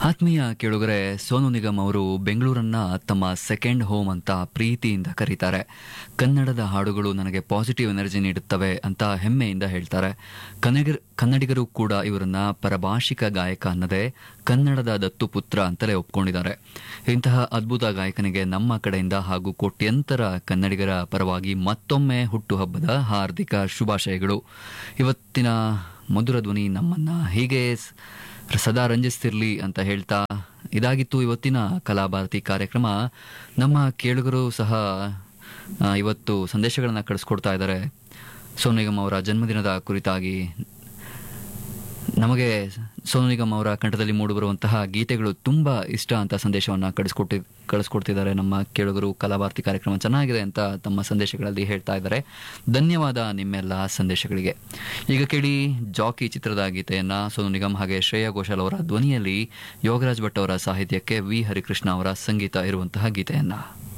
ಆತ್ಮೀಯ ಕೇಳುಗರೆ ಸೋನು ನಿಗಮ್ ಅವರು ಬೆಂಗಳೂರನ್ನ ತಮ್ಮ ಸೆಕೆಂಡ್ ಹೋಮ್ ಅಂತ ಪ್ರೀತಿಯಿಂದ ಕರೀತಾರೆ ಕನ್ನಡದ ಹಾಡುಗಳು ನನಗೆ ಪಾಸಿಟಿವ್ ಎನರ್ಜಿ ನೀಡುತ್ತವೆ ಅಂತ ಹೆಮ್ಮೆಯಿಂದ ಹೇಳ್ತಾರೆ ಕನ್ನಡಿಗರ್ ಕನ್ನಡಿಗರು ಕೂಡ ಇವರನ್ನ ಪರಭಾಷಿಕ ಗಾಯಕ ಅನ್ನದೇ ಕನ್ನಡದ ದತ್ತುಪುತ್ರ ಅಂತಲೇ ಒಪ್ಕೊಂಡಿದ್ದಾರೆ ಇಂತಹ ಅದ್ಭುತ ಗಾಯಕನಿಗೆ ನಮ್ಮ ಕಡೆಯಿಂದ ಹಾಗೂ ಕೋಟ್ಯಂತರ ಕನ್ನಡಿಗರ ಪರವಾಗಿ ಮತ್ತೊಮ್ಮೆ ಹುಟ್ಟುಹಬ್ಬದ ಹಾರ್ದಿಕ ಶುಭಾಶಯಗಳು ಇವತ್ತಿನ ಮಧುರ ಧ್ವನಿ ನಮ್ಮನ್ನ ಹೀಗೆ ಸ್- ಸದಾ ರಂಜಿಸ್ತಿರ್ಲಿ ಅಂತ ಹೇಳ್ತಾ ಇದಾಗಿತ್ತು ಇವತ್ತಿನ ಕಲಾಭಾರತಿ ಕಾರ್ಯಕ್ರಮ ನಮ್ಮ ಕೇಳುಗರು ಸಹ ಆ, ಇವತ್ತು ಸಂದೇಶಗಳನ್ನು ಕಳಿಸ್ಕೊಡ್ತಾ ಇದ್ದಾರೆ ಸೋನು ನಿಗಮ್ ಅವರ ಜನ್ಮದಿನದ ಕುರಿತಾಗಿ ನಮಗೆ ಸೋನು ನಿಗಮ್ ಅವರ ಕಂಠದಲ್ಲಿ ಮೂಡಿಬರುವಂತಹ ಗೀತೆಗಳು ತುಂಬಾ ಇಷ್ಟ ಅಂತ ಸಂದೇಶವನ್ನ ಕಳಿಸ್ಕೊಟ್ಟಿ ಕಳಿಸ್ಕೊಡ್ತಿದ್ದಾರೆ ನಮ್ಮ ಕೇಳುಗರು ಕಲಾಭಾರತಿ ಕಾರ್ಯಕ್ರಮ ಚೆನ್ನಾಗಿದೆ ಅಂತ ತಮ್ಮ ಸಂದೇಶಗಳಲ್ಲಿ ಹೇಳ್ತಾ ಇದ್ದಾರೆ ಧನ್ಯವಾದ ನಿಮ್ಮೆಲ್ಲ ಸಂದೇಶಗಳಿಗೆ ಈಗ ಕೇಳಿ ಜಾಕಿ ಚಿತ್ರದ ಗೀತೆಯನ್ನ ಸೋನು ನಿಗಮ್ ಹಾಗೆ ಶ್ರೇಯಾ ಘೋಷಾಲ್ ಅವರ ಧ್ವನಿಯಲ್ಲಿ ಯೋಗರಾಜ್ ಭಟ್ ಅವರ ಸಾಹಿತ್ಯಕ್ಕೆ ವಿ ಹರಿಕೃಷ್ಣ ಅವರ ಸಂಗೀತ ಇರುವಂತಹ ಗೀತೆಯನ್ನ